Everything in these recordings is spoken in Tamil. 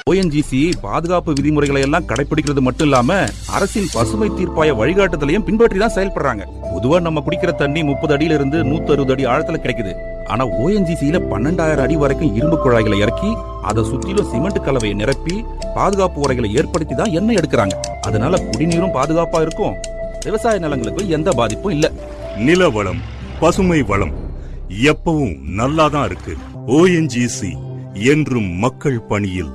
ஓஎன்ஜிசி பாதுகாப்பு விதிமுறைகளை எல்லாம் கடைபிடிக்கிறது மட்டும் இல்லாம அரசின் பசுமை தீர்ப்பாய வழிகாட்டுதலையும் பின்பற்றி தான் செயல்படுறாங்க பொதுவா நம்ம குடிக்கிற தண்ணி முப்பது அடியில இருந்து நூத்தி அறுபது அடி ஆழத்துல கிடைக்குது ஆனா ஓஎன்ஜிசியில பன்னெண்டாயிரம் அடி வரைக்கும் இரும்பு குழாய்களை இறக்கி அதை சுத்திலும் சிமெண்ட் கலவையை நிரப்பி பாதுகாப்பு உரைகளை ஏற்படுத்தி தான் எண்ணெய் எடுக்கிறாங்க அதனால குடிநீரும் பாதுகாப்பா இருக்கும் விவசாய நிலங்களுக்கு எந்த பாதிப்பும் இல்ல நில வளம் பசுமை வளம் எப்பவும் நல்லாதான் இருக்கு ஓஎன்ஜிசி என்றும் மக்கள் பணியில்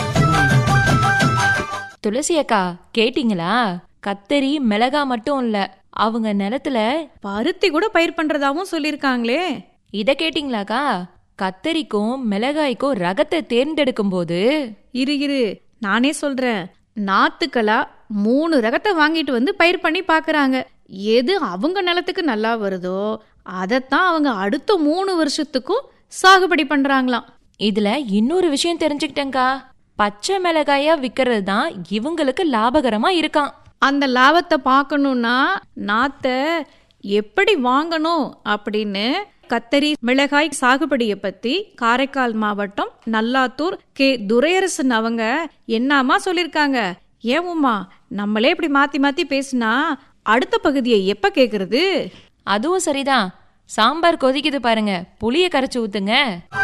துளசி அக்கா கேட்டிங்களா கத்தரி மிளகா மட்டும் இல்ல அவங்க நிலத்துல பருத்தி கூட பயிர் பண்றதாவும் சொல்லிருக்காங்களே இத கேட்டிங்களாக்கா கத்தரிக்கும் மிளகாய்க்கும் ரகத்தை தேர்ந்தெடுக்கும் போது இரு இரு நானே சொல்றேன் நாத்துக்களா மூணு ரகத்தை வாங்கிட்டு வந்து பயிர் பண்ணி பார்க்கறாங்க எது அவங்க நிலத்துக்கு நல்லா வருதோ அதைத்தான் அவங்க அடுத்த மூணு வருஷத்துக்கும் சாகுபடி பண்றாங்களாம் இதுல இன்னொரு விஷயம் தெரிஞ்சுக்கிட்டேங்க்கா பச்சை மிளகாயா விக்கிறது தான் இவங்களுக்கு லாபகரமா இருக்கான் அந்த லாபத்தை பார்க்கணும்னா நாத்தை எப்படி வாங்கணும் அப்படின்னு கத்தரி மிளகாய் சாகுபடியை பத்தி காரைக்கால் மாவட்டம் நல்லாத்தூர் கே துரையரசன் அவங்க என்னமா சொல்லிருக்காங்க ஏன் உமா நம்மளே இப்படி மாத்தி மாத்தி பேசினா அடுத்த பகுதியை எப்ப கேக்குறது அதுவும் சரிதான் சாம்பார் கொதிக்குது பாருங்க புளிய கரைச்சு ஊத்துங்க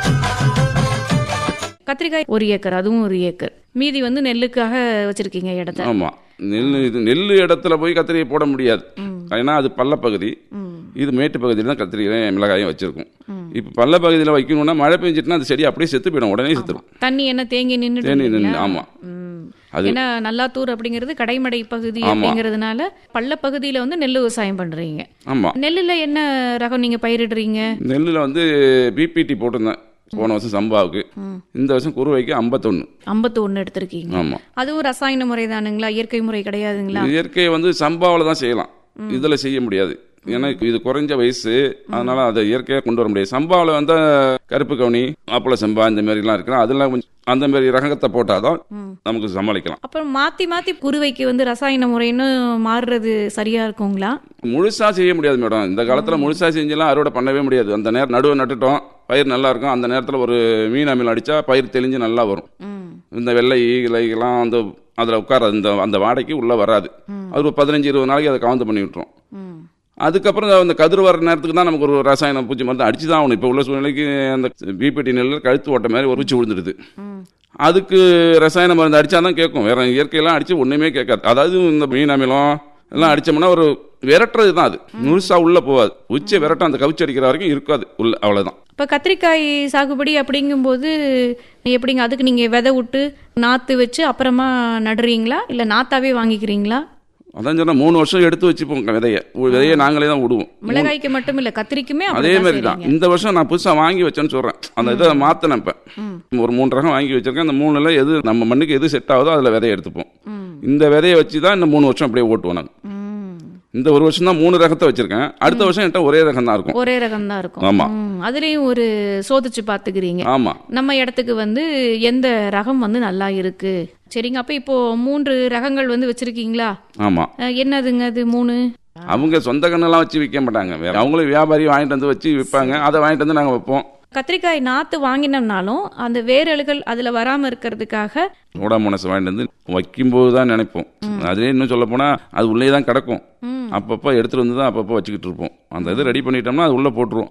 கத்திரிக்காய் ஒரு ஏக்கர் அதுவும் ஒரு ஏக்கர் மீதி வந்து நெல்லுக்காக வச்சிருக்கீங்க இடத்த ஆமாம் நெல் இது நெல் இடத்துல போய் கத்திரியை போட முடியாது ஏன்னா அது பள்ளப்பகுதி இது மேட்டு பகுதியில் தான் கத்திரிக்காயும் மிளகாயும் வச்சிருக்கும் இப்போ பள்ளப்பகுதியில் வைக்கணும்னா மழை பெஞ்சிட்டுனா அது செடி அப்படியே செத்து போயிடும் உடனே செத்துடும் தண்ணி என்ன தேங்கி தேனி நின்று நின்னு, ஆமா. அது- ஏன்னா நல்லாத்தூர் அப்படிங்கிறது கடைமடை பகுதி ஆமா. அப்படிங்கிறதுனால பள்ள பகுதியில வந்து நெல் விவசாயம் பண்றீங்க ஆமாம் நெல்லுல என்ன ரகம் நீங்க பயிரிடுறீங்க நெல்லில் வந்து பிபிடி போட்டிருந்தேன் போன வருஷம் சம்பாவுக்கு இந்த வருஷம் குருவைக்கு ஐம்பத்தொன்று ஐம்பத்து ஒண்ணு எடுத்திருக்கீங்க ஆமாம் அதுவும் ரசாயன முறை தானுங்களா இயற்கை முறை கிடையாதுங்களா இயற்கை வந்து சம்பாவில் தான் செய்யலாம் இதில் செய்ய முடியாது ஏன்னா இது குறைஞ்ச வயசு அதனால அதை இயற்கையாக கொண்டு வர முடியாது சம்பாவில் வந்து கருப்பு கவுனி அப்பள சம்பா இந்த மாதிரிலாம் இருக்கலாம் அதெல்லாம் கொஞ்சம் அந்த மாதிரி ரகத்தை போட்டால் தான் நமக்கு சமாளிக்கலாம் அப்புறம் மாத்தி மாத்தி குருவைக்கு வந்து ரசாயன முறைன்னு மாறுறது சரியா இருக்குங்களா முழுசா செய்ய முடியாது மேடம் இந்த காலத்துல முழுசா செஞ்செல்லாம் அறுவடை பண்ணவே முடியாது அந்த நேரம் நடுவை நட்டுட்டோம் பயிர் நல்லா இருக்கும் அந்த நேரத்துல ஒரு மீன் அமில் அடிச்சா பயிர் தெளிஞ்சு நல்லா வரும் இந்த வெள்ளை இலைகள்லாம் அந்த அதில் உட்கார அந்த அந்த வாடைக்கு உள்ள வராது அது ஒரு பதினஞ்சு இருபது நாளைக்கு அதை கவுந்து பண்ணி விட்டுரும் அதுக்கப்புறம் அந்த கதிர் வர நேரத்துக்கு தான் நமக்கு ஒரு ரசாயன பூச்சி மருந்து அடிச்சு தான் ஆகணும் இப்போ உள்ள சூழ்நிலைக்கு அந்த பிபிடி நெல்லில் கழுத்து ஓட்ட மாதிரி ஒரு பூச்சி விழுந்துடுது அதுக்கு ரசாயன மருந்து அடிச்சா தான் கேட்கும் வேற இயற்கையெல்லாம் அடிச்சு ஒண்ணுமே கேட்காது அதாவது இந்த மீன் அமிலம் எல்லாம் அடிச்சோம்னா ஒரு விரட்டுறது தான் அது முழுசா உள்ள போகாது உச்ச விரட்டம் அந்த கவிச்சு அடிக்கிற வரைக்கும் இருக்காது உள்ள அவ்வளவுதான் இப்ப கத்திரிக்காய் சாகுபடி அப்படிங்கும்போது எப்படிங்க அதுக்கு நீங்க விதை விட்டு நாத்து வச்சு அப்புறமா நடுறீங்களா இல்ல நாத்தாவே வாங்கிக்கிறீங்களா அதான் சொன்னா மூணு வருஷம் எடுத்து வச்சுப்போம் விதைய விதைய நாங்களே தான் விடுவோம் மிளகாய்க்கு மட்டும் இல்ல கத்திரிக்குமே அதே அப்படிதான் மாதிரி தான் செய்றீங்க. இந்த வருஷம் நான் புதுசா வாங்கி வச்சேன்னு சொல்றேன் அந்த இதை மாத்தினேன் இப்ப ஒரு மூணு ரகம் வாங்கி வச்சிருக்கேன் அந்த மூணுல எது நம்ம மண்ணுக்கு எது செட் ஆகுதோ அதுல விதைய எடுத்துப்போம் இந்த விதைய வச்சு தான் இந்த மூணு வருஷம் அப்படியே ஓட்டுவோம் நாங்க ம். இந்த ஒரு வருஷம் தான் மூணு ரகத்தை வச்சிருக்கேன் அடுத்த வருஷம் என்கிட்ட ஒரே ரகம் தான் இருக்கும் ஒரே ரகம் தான் இருக்கும் ஆமா. ம். அதுலயும் ஒரு சோதிச்சு பாத்துக்கிறீங்க ஆமா நம்ம இடத்துக்கு வந்து எந்த ரகம் வந்து நல்லா இருக்கு சரிங்க அப்ப இப்போ மூன்று ரகங்கள் வந்து வச்சிருக்கீங்களா ஆமா அஹ், என்னதுங்க அது மூணு அவங்க சொந்த கண்ணெல்லாம் வச்சு விற்க மாட்டாங்க வேற அவங்களும் வியாபாரி வாங்கிட்டு வந்து வச்சு விற்பாங்க அதை வாங்கிட்டு வந்து நாங்க வைப்போம் கத்திரிக்காய் நாத்து வாங்கினோம்னாலும் அந்த வேரல்கள் அதுல வராம இருக்கிறதுக்காக சோடாமோனஸ் வாங்கிட்டு வந்து வைக்கும்போது தான் நினைப்போம் அதே இன்னும் சொல்ல போனா அது உள்ளே தான் கிடக்கும் அப்பப்போ எடுத்துட்டு வந்து தான் அப்பப்போ வச்சுக்கிட்டு இருப்போம் அந்த இது ரெடி பண்ணிட்டோம்னா அது உள்ள போட்டுருவோம்